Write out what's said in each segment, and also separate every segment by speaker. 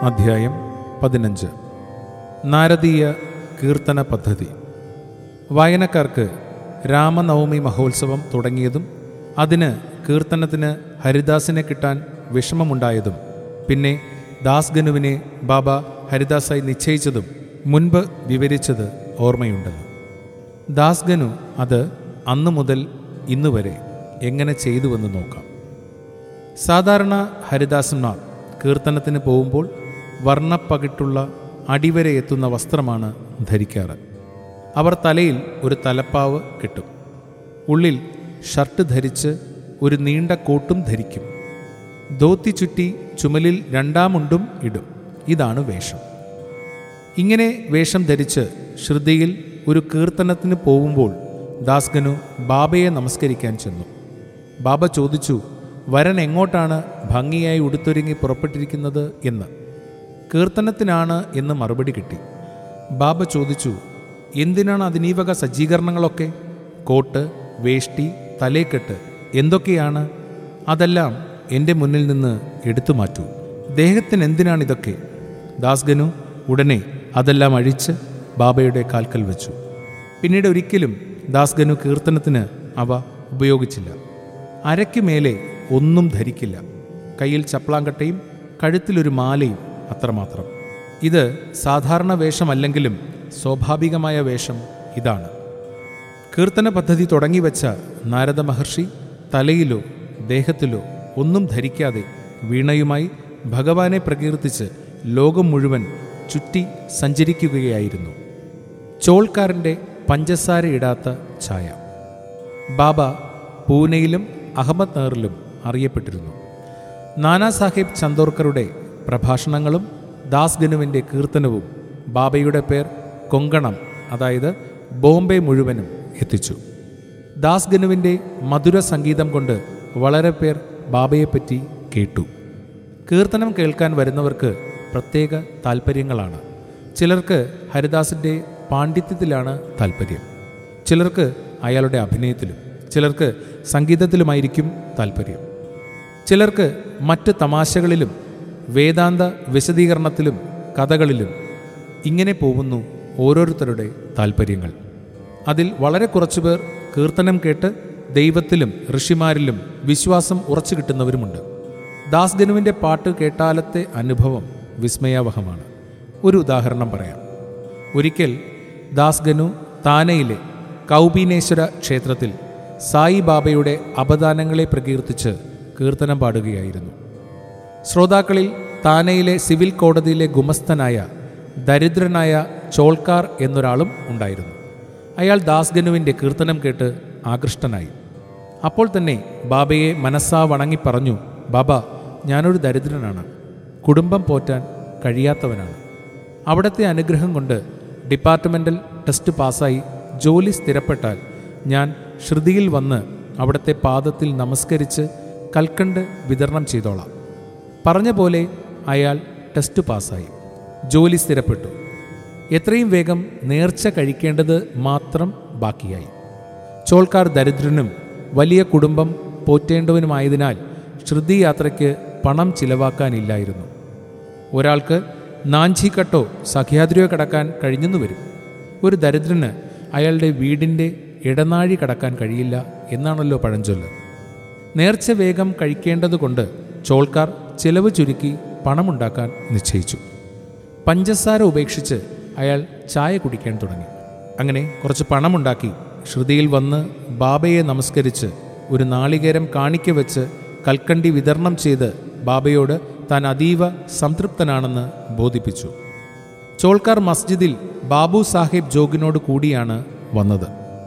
Speaker 1: അധ്യായം പതിനഞ്ച് നാരദീയ കീർത്തന പദ്ധതി വായനക്കാർക്ക് രാമനവമി മഹോത്സവം തുടങ്ങിയതും അതിന് കീർത്തനത്തിന് ഹരിദാസിനെ കിട്ടാൻ വിഷമമുണ്ടായതും പിന്നെ ദാസ്ഗനുവിനെ ബാബ ഹരിദാസായി നിശ്ചയിച്ചതും മുൻപ് വിവരിച്ചത് ഓർമ്മയുണ്ടല്ലോ ദാസ്ഗനു അത് അന്നു മുതൽ ഇന്നുവരെ എങ്ങനെ ചെയ്തുവെന്ന് നോക്കാം സാധാരണ ഹരിദാസന്മാർ കീർത്തനത്തിന് പോകുമ്പോൾ വർണ്ണപ്പകിട്ടുള്ള അടിവരെ എത്തുന്ന വസ്ത്രമാണ് ധരിക്കാറ് അവർ തലയിൽ ഒരു തലപ്പാവ് കിട്ടും ഉള്ളിൽ ഷർട്ട് ധരിച്ച് ഒരു നീണ്ട കോട്ടും ധരിക്കും ധോത്തി ചുറ്റി ചുമലിൽ രണ്ടാമുണ്ടും ഇടും ഇതാണ് വേഷം ഇങ്ങനെ വേഷം ധരിച്ച് ശ്രുതിയിൽ ഒരു കീർത്തനത്തിന് പോകുമ്പോൾ ദാസ്ഗനു ബാബയെ നമസ്കരിക്കാൻ ചെന്നു ബാബ ചോദിച്ചു വരൻ എങ്ങോട്ടാണ് ഭംഗിയായി ഉടുത്തൊരുങ്ങി പുറപ്പെട്ടിരിക്കുന്നത് എന്ന് കീർത്തനത്തിനാണ് എന്ന് മറുപടി കിട്ടി ബാബ ചോദിച്ചു എന്തിനാണ് അതിനീ വക സജ്ജീകരണങ്ങളൊക്കെ കോട്ട് വേഷ്ടി തലേക്കെട്ട് എന്തൊക്കെയാണ് അതെല്ലാം എൻ്റെ മുന്നിൽ നിന്ന് എടുത്തു മാറ്റൂ ദേഹത്തിന് എന്തിനാണിതൊക്കെ ദാസ്ഗനു ഉടനെ അതെല്ലാം അഴിച്ച് ബാബയുടെ കാൽക്കൽ വെച്ചു പിന്നീട് ഒരിക്കലും ദാസ്ഗനു കീർത്തനത്തിന് അവ ഉപയോഗിച്ചില്ല അരയ്ക്ക് മേലെ ഒന്നും ധരിക്കില്ല കയ്യിൽ ചപ്ലാങ്കട്ടയും കഴുത്തിലൊരു മാലയും അത്രമാത്രം ഇത് സാധാരണ വേഷമല്ലെങ്കിലും സ്വാഭാവികമായ വേഷം ഇതാണ് കീർത്തന പദ്ധതി തുടങ്ങിവെച്ച നാരദ മഹർഷി തലയിലോ ദേഹത്തിലോ ഒന്നും ധരിക്കാതെ വീണയുമായി ഭഗവാനെ പ്രകീർത്തിച്ച് ലോകം മുഴുവൻ ചുറ്റി സഞ്ചരിക്കുകയായിരുന്നു ചോൾക്കാരൻ്റെ പഞ്ചസാരയിടാത്ത ഛായ ബാബ പൂനെയിലും അഹമ്മദ് നഗറിലും അറിയപ്പെട്ടിരുന്നു നാനാ സാഹിബ് ചന്ദോർക്കറുടെ പ്രഭാഷണങ്ങളും ദാസ്ഗനുവിൻ്റെ കീർത്തനവും ബാബയുടെ പേർ കൊങ്കണം അതായത് ബോംബെ മുഴുവനും എത്തിച്ചു ദാസ്ഗനുവിൻ്റെ മധുര സംഗീതം കൊണ്ട് വളരെ പേർ ബാബയെപ്പറ്റി കേട്ടു കീർത്തനം കേൾക്കാൻ വരുന്നവർക്ക് പ്രത്യേക താല്പര്യങ്ങളാണ് ചിലർക്ക് ഹരിദാസിൻ്റെ പാണ്ഡിത്യത്തിലാണ് താല്പര്യം ചിലർക്ക് അയാളുടെ അഭിനയത്തിലും ചിലർക്ക് സംഗീതത്തിലുമായിരിക്കും താല്പര്യം ചിലർക്ക് മറ്റ് തമാശകളിലും വേദാന്ത വിശദീകരണത്തിലും കഥകളിലും ഇങ്ങനെ പോകുന്നു ഓരോരുത്തരുടെ താല്പര്യങ്ങൾ അതിൽ വളരെ കുറച്ചുപേർ കീർത്തനം കേട്ട് ദൈവത്തിലും ഋഷിമാരിലും വിശ്വാസം ഉറച്ചു കിട്ടുന്നവരുമുണ്ട് ദാസ്ഗനുവിൻ്റെ പാട്ട് കേട്ടാലത്തെ അനുഭവം വിസ്മയാവഹമാണ് ഒരു ഉദാഹരണം പറയാം ഒരിക്കൽ ദാസ്ഗനു താനയിലെ കൗബീനേശ്വര ക്ഷേത്രത്തിൽ സായി ബാബയുടെ അപദാനങ്ങളെ പ്രകീർത്തിച്ച് കീർത്തനം പാടുകയായിരുന്നു ശ്രോതാക്കളിൽ താനയിലെ സിവിൽ കോടതിയിലെ ഗുമസ്തനായ ദരിദ്രനായ ചോൾക്കാർ എന്നൊരാളും ഉണ്ടായിരുന്നു അയാൾ ദാസ്ഗനുവിൻ്റെ കീർത്തനം കേട്ട് ആകൃഷ്ടനായി അപ്പോൾ തന്നെ ബാബയെ മനസ്സാ വണങ്ങി പറഞ്ഞു ബാബ ഞാനൊരു ദരിദ്രനാണ് കുടുംബം പോറ്റാൻ കഴിയാത്തവനാണ് അവിടുത്തെ അനുഗ്രഹം കൊണ്ട് ഡിപ്പാർട്ട്മെൻ്റൽ ടെസ്റ്റ് പാസ്സായി ജോലി സ്ഥിരപ്പെട്ടാൽ ഞാൻ ശ്രുതിയിൽ വന്ന് അവിടുത്തെ പാദത്തിൽ നമസ്കരിച്ച് കൽക്കണ്ട് വിതരണം ചെയ്തോളാം പറഞ്ഞ പോലെ അയാൾ ടെസ്റ്റ് പാസ്സായി ജോലി സ്ഥിരപ്പെട്ടു എത്രയും വേഗം നേർച്ച കഴിക്കേണ്ടത് മാത്രം ബാക്കിയായി ചോൾക്കാർ ദരിദ്രനും വലിയ കുടുംബം പോറ്റേണ്ടവനുമായതിനാൽ ശ്രുതി യാത്രയ്ക്ക് പണം ചിലവാക്കാനില്ലായിരുന്നു ഒരാൾക്ക് നാഞ്ചിക്കട്ടോ സഖ്യാദ്രിയോ കടക്കാൻ കഴിഞ്ഞെന്നു വരും ഒരു ദരിദ്രന് അയാളുടെ വീടിൻ്റെ ഇടനാഴി കടക്കാൻ കഴിയില്ല എന്നാണല്ലോ പഴഞ്ചൊല്ല് നേർച്ച വേഗം കഴിക്കേണ്ടതുകൊണ്ട് ചോൾക്കാർ ചിലവ് ചുരുക്കി പണമുണ്ടാക്കാൻ നിശ്ചയിച്ചു പഞ്ചസാര ഉപേക്ഷിച്ച് അയാൾ ചായ കുടിക്കാൻ തുടങ്ങി അങ്ങനെ കുറച്ച് പണമുണ്ടാക്കി ശ്രുതിയിൽ വന്ന് ബാബയെ നമസ്കരിച്ച് ഒരു നാളികേരം കാണിക്ക വെച്ച് കൽക്കണ്ടി വിതരണം ചെയ്ത് ബാബയോട് താൻ അതീവ സംതൃപ്തനാണെന്ന് ബോധിപ്പിച്ചു ചോൾക്കാർ മസ്ജിദിൽ ബാബു സാഹിബ് ജോഗിനോട് കൂടിയാണ് വന്നത്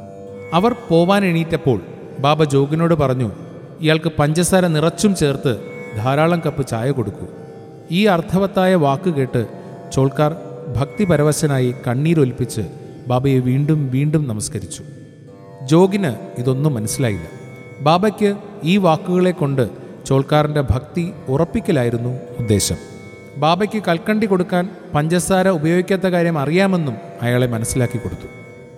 Speaker 1: അവർ പോവാൻ എണീറ്റപ്പോൾ ബാബ ജോഗിനോട് പറഞ്ഞു ഇയാൾക്ക് പഞ്ചസാര നിറച്ചും ചേർത്ത് ധാരാളം കപ്പ് ചായ കൊടുക്കൂ ഈ അർത്ഥവത്തായ വാക്ക് കേട്ട് ചോൾക്കാർ ഭക്തിപരവശനായി കണ്ണീരൊലിപ്പിച്ച് ബാബയെ വീണ്ടും വീണ്ടും നമസ്കരിച്ചു ജോഗിന് ഇതൊന്നും മനസ്സിലായില്ല ബാബയ്ക്ക് ഈ വാക്കുകളെ കൊണ്ട് ചോൾക്കാറിൻ്റെ ഭക്തി ഉറപ്പിക്കലായിരുന്നു ഉദ്ദേശം ബാബയ്ക്ക് കൽക്കണ്ടി കൊടുക്കാൻ പഞ്ചസാര ഉപയോഗിക്കാത്ത കാര്യം അറിയാമെന്നും അയാളെ മനസ്സിലാക്കി കൊടുത്തു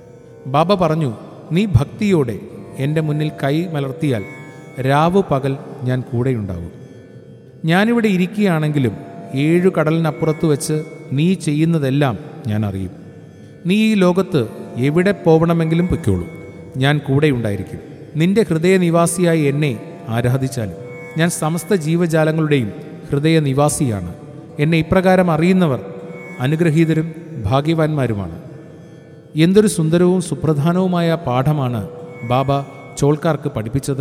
Speaker 1: ബാബ പറഞ്ഞു നീ ഭക്തിയോടെ എൻ്റെ മുന്നിൽ കൈ മലർത്തിയാൽ രാവു പകൽ ഞാൻ കൂടെയുണ്ടാകും ഞാനിവിടെ ഇരിക്കുകയാണെങ്കിലും ഏഴു കടലിനപ്പുറത്ത് വെച്ച് നീ ചെയ്യുന്നതെല്ലാം ഞാൻ അറിയും നീ ഈ ലോകത്ത് എവിടെ പോകണമെങ്കിലും പൊയ്ക്കോളൂ ഞാൻ കൂടെയുണ്ടായിരിക്കും നിന്റെ ഹൃദയനിവാസിയായി എന്നെ ആരാധിച്ചാലും ഞാൻ സമസ്ത ജീവജാലങ്ങളുടെയും ഹൃദയനിവാസിയാണ് എന്നെ ഇപ്രകാരം അറിയുന്നവർ അനുഗ്രഹീതരും ഭാഗ്യവാന്മാരുമാണ് എന്തൊരു സുന്ദരവും സുപ്രധാനവുമായ പാഠമാണ് ബാബ ചോൾക്കാർക്ക് പഠിപ്പിച്ചത്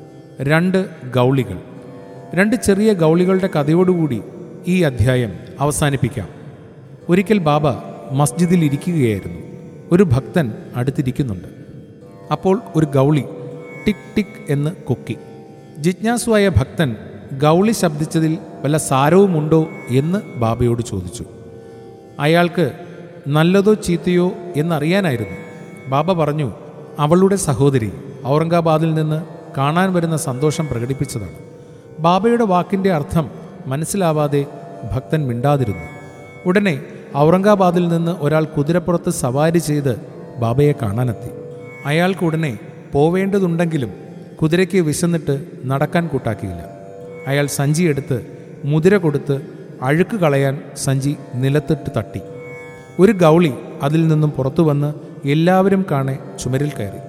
Speaker 1: രണ്ട് ഗൗളികൾ രണ്ട് ചെറിയ ഗൗളികളുടെ കഥയോടുകൂടി ഈ അധ്യായം അവസാനിപ്പിക്കാം ഒരിക്കൽ ബാബ മസ്ജിദിൽ ഇരിക്കുകയായിരുന്നു ഒരു ഭക്തൻ അടുത്തിരിക്കുന്നുണ്ട് അപ്പോൾ ഒരു ഗൗളി ടിക് ടിക് എന്ന് കൊക്കി ജിജ്ഞാസുവായ ഭക്തൻ ഗൗളി ശബ്ദിച്ചതിൽ വല്ല സാരവുമുണ്ടോ എന്ന് ബാബയോട് ചോദിച്ചു അയാൾക്ക് നല്ലതോ ചീത്തയോ എന്നറിയാനായിരുന്നു ബാബ പറഞ്ഞു അവളുടെ സഹോദരി ഔറംഗാബാദിൽ നിന്ന് കാണാൻ വരുന്ന സന്തോഷം പ്രകടിപ്പിച്ചതാണ് ബാബയുടെ വാക്കിൻ്റെ അർത്ഥം മനസ്സിലാവാതെ ഭക്തൻ മിണ്ടാതിരുന്നു ഉടനെ ഔറംഗാബാദിൽ നിന്ന് ഒരാൾ കുതിരപ്പുറത്ത് സവാരി ചെയ്ത് ബാബയെ കാണാനെത്തി അയാൾക്ക് ഉടനെ പോവേണ്ടതുണ്ടെങ്കിലും കുതിരയ്ക്ക് വിശന്നിട്ട് നടക്കാൻ കൂട്ടാക്കിയില്ല അയാൾ സഞ്ചി എടുത്ത് മുതിര കൊടുത്ത് അഴുക്ക് കളയാൻ സഞ്ചി നിലത്തിട്ട് തട്ടി ഒരു ഗൗളി അതിൽ നിന്നും പുറത്തു വന്ന് എല്ലാവരും കാണെ ചുമരിൽ കയറി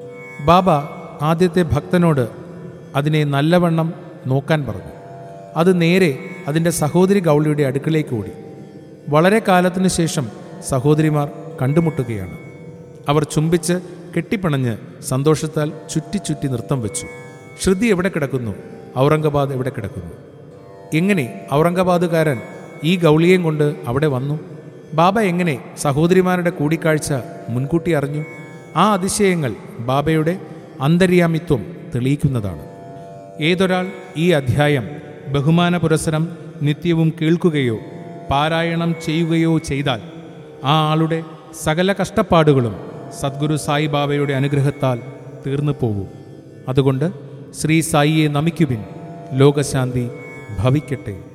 Speaker 1: ബാബ ആദ്യത്തെ ഭക്തനോട് അതിനെ നല്ലവണ്ണം നോക്കാൻ പറഞ്ഞു അത് നേരെ അതിൻ്റെ സഹോദരി ഗൗളിയുടെ അടുക്കളേക്ക് ഓടി വളരെ കാലത്തിനു ശേഷം സഹോദരിമാർ കണ്ടുമുട്ടുകയാണ് അവർ ചുംബിച്ച് കെട്ടിപ്പിണഞ്ഞ് സന്തോഷത്താൽ ചുറ്റി ചുറ്റി നൃത്തം വെച്ചു ശ്രുതി എവിടെ കിടക്കുന്നു ഔറംഗാബാദ് എവിടെ കിടക്കുന്നു എങ്ങനെ ഔറംഗാബാദുകാരൻ ഈ ഗൗളിയെയും കൊണ്ട് അവിടെ വന്നു ബാബ എങ്ങനെ സഹോദരിമാരുടെ കൂടിക്കാഴ്ച മുൻകൂട്ടി അറിഞ്ഞു ആ അതിശയങ്ങൾ ബാബയുടെ അന്തര്യാമിത്വം തെളിയിക്കുന്നതാണ് ഏതൊരാൾ ഈ അധ്യായം ബഹുമാന പുരസരം നിത്യവും കേൾക്കുകയോ പാരായണം ചെയ്യുകയോ ചെയ്താൽ ആ ആളുടെ സകല കഷ്ടപ്പാടുകളും സദ്ഗുരു സായിബാബയുടെ അനുഗ്രഹത്താൽ തീർന്നു പോകും അതുകൊണ്ട് ശ്രീ സായിയെ നമിക്കുവിൻ ലോകശാന്തി ഭവിക്കട്ടെ